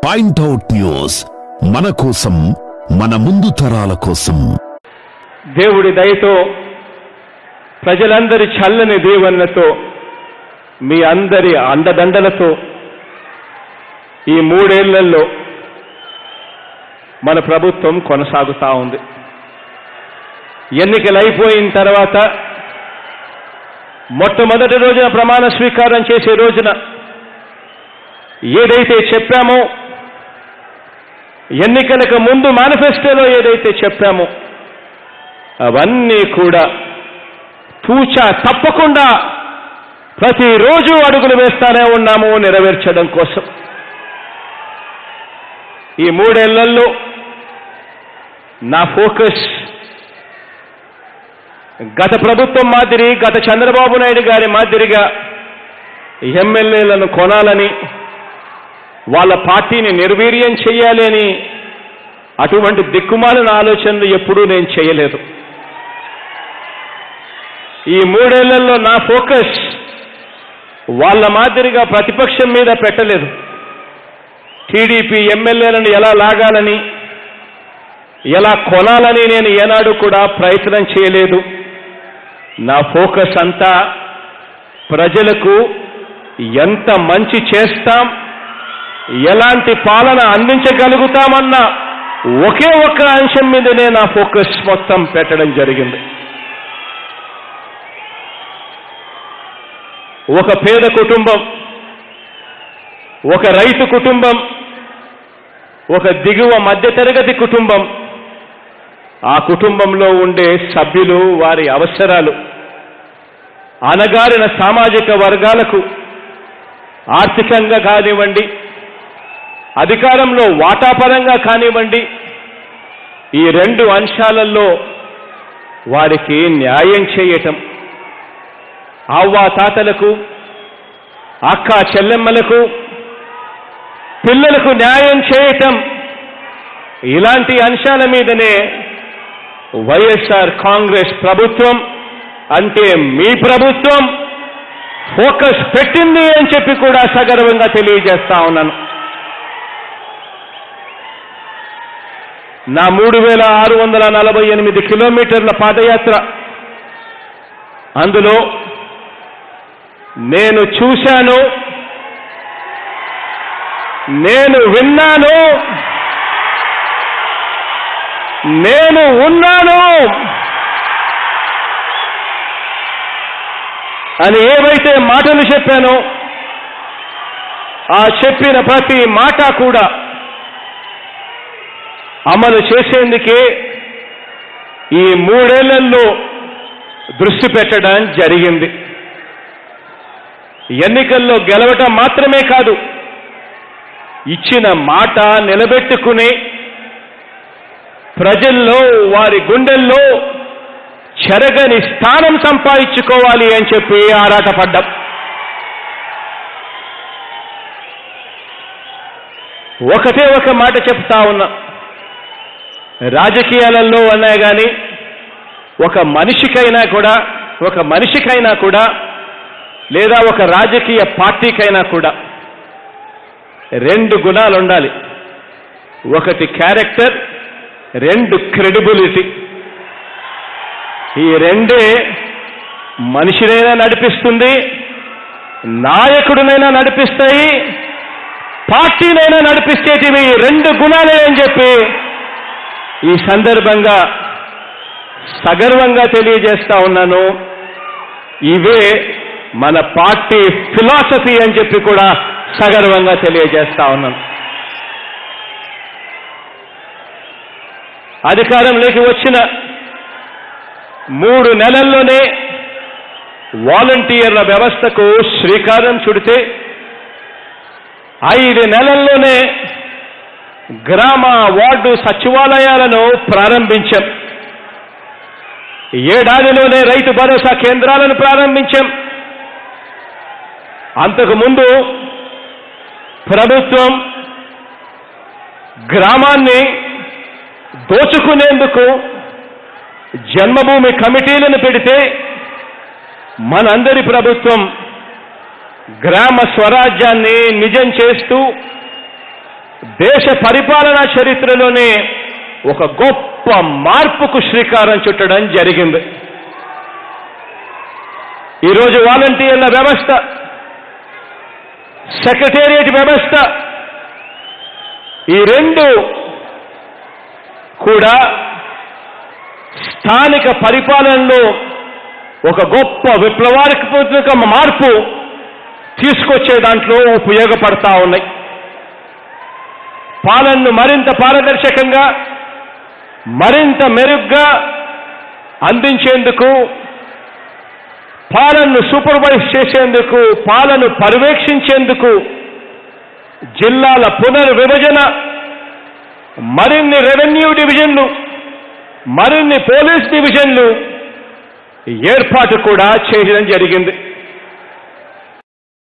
point out news మన కోసం మన ముందు తరాల కోసం దేవుడి దయతో ప్రజలందరి చల్లని దీవెనలతో మీ అందరి అండదండలతో ఈ మూడేళ్లలో మన ప్రభుత్వం కొనసాగుతా ఉంది ఎన్నికలు అయిపోయిన తర్వాత మొట్టమొదటి రోజున ప్రమాణ స్వీకారం చేసే రోజున ఏదైతే చెప్పామో ఎన్నికలకు ముందు మేనిఫెస్టోలో ఏదైతే చెప్పామో అవన్నీ కూడా తూచా తప్పకుండా ప్రతిరోజు అడుగులు వేస్తానే ఉన్నాము నెరవేర్చడం కోసం ఈ మూడేళ్లలో నా ఫోకస్ గత ప్రభుత్వం మాదిరి గత చంద్రబాబు నాయుడు గారి మాదిరిగా ఎమ్మెల్యేలను కొనాలని వాళ్ళ పార్టీని నిర్వీర్యం చేయాలి అని అటువంటి దిక్కుమాలిన ఆలోచనలు ఎప్పుడూ నేను చేయలేదు ఈ మూడేళ్లలో నా ఫోకస్ వాళ్ళ మాదిరిగా ప్రతిపక్షం మీద పెట్టలేదు టీడీపీ ఎమ్మెల్యేలను ఎలా లాగాలని ఎలా కొనాలని నేను ఏనాడు కూడా ప్రయత్నం చేయలేదు నా ఫోకస్ అంతా ప్రజలకు ఎంత మంచి చేస్తాం ఎలాంటి పాలన అందించగలుగుతామన్న ఒకే ఒక్క అంశం మీదనే నా ఫోకస్ మొత్తం పెట్టడం జరిగింది ఒక పేద కుటుంబం ఒక రైతు కుటుంబం ఒక దిగువ మధ్యతరగతి కుటుంబం ఆ కుటుంబంలో ఉండే సభ్యులు వారి అవసరాలు అనగారిన సామాజిక వర్గాలకు ఆర్థికంగా కానివ్వండి అధికారంలో వాటాపరంగా కానివ్వండి ఈ రెండు అంశాలలో వారికి న్యాయం చేయటం అవ్వా తాతలకు అక్క చెల్లెమ్మలకు పిల్లలకు న్యాయం చేయటం ఇలాంటి అంశాల మీదనే వైఎస్ఆర్ కాంగ్రెస్ ప్రభుత్వం అంటే మీ ప్రభుత్వం ఫోకస్ పెట్టింది అని చెప్పి కూడా సగర్వంగా తెలియజేస్తా ఉన్నాను నా మూడు వేల ఆరు వందల నలభై ఎనిమిది కిలోమీటర్ల పాదయాత్ర అందులో నేను చూశాను నేను విన్నాను నేను ఉన్నాను అని ఏవైతే మాటలు చెప్పానో ఆ చెప్పిన ప్రతి మాట కూడా అమలు చేసేందుకే ఈ మూడేళ్లలో దృష్టి పెట్టడం జరిగింది ఎన్నికల్లో గెలవటం మాత్రమే కాదు ఇచ్చిన మాట నిలబెట్టుకుని ప్రజల్లో వారి గుండెల్లో చెరగని స్థానం సంపాదించుకోవాలి అని చెప్పి ఆరాటపడ్డాం ఒకటే ఒక మాట చెప్తా ఉన్నా రాజకీయాలలో అన్నా కానీ ఒక మనిషికైనా కూడా ఒక మనిషికైనా కూడా లేదా ఒక రాజకీయ పార్టీకైనా కూడా రెండు గుణాలు ఉండాలి ఒకటి క్యారెక్టర్ రెండు క్రెడిబిలిటీ ఈ రెండే మనిషినైనా నడిపిస్తుంది నాయకుడినైనా నడిపిస్తాయి పార్టీనైనా నడిపిస్తేటివి ఈ రెండు గుణాలే అని చెప్పి ఈ సందర్భంగా సగర్వంగా తెలియజేస్తా ఉన్నాను ఇవే మన పార్టీ ఫిలాసఫీ అని చెప్పి కూడా సగర్వంగా తెలియజేస్తా ఉన్నాను అధికారంలోకి వచ్చిన మూడు నెలల్లోనే వాలంటీర్ల వ్యవస్థకు శ్రీకారం చుడితే ఐదు నెలల్లోనే గ్రామ వార్డు సచివాలయాలను ప్రారంభించాం ఏడాదిలోనే రైతు భరోసా కేంద్రాలను ప్రారంభించాం అంతకుముందు ప్రభుత్వం గ్రామాన్ని దోచుకునేందుకు జన్మభూమి కమిటీలను పెడితే మనందరి ప్రభుత్వం గ్రామ స్వరాజ్యాన్ని నిజం చేస్తూ దేశ పరిపాలనా చరిత్రలోనే ఒక గొప్ప మార్పుకు శ్రీకారం చుట్టడం జరిగింది ఈరోజు వాలంటీర్ల వ్యవస్థ సెక్రటేరియట్ వ్యవస్థ ఈ రెండు కూడా స్థానిక పరిపాలనలో ఒక గొప్ప విప్లవాత్మక మార్పు తీసుకొచ్చే దాంట్లో ఉపయోగపడతా ఉన్నాయి పాలనను మరింత పారదర్శకంగా మరింత మెరుగ్గా అందించేందుకు పాలనను సూపర్వైజ్ చేసేందుకు పాలన పర్యవేక్షించేందుకు జిల్లాల పునర్విభజన మరిన్ని రెవెన్యూ డివిజన్లు మరిన్ని పోలీస్ డివిజన్లు ఏర్పాటు కూడా చేయడం జరిగింది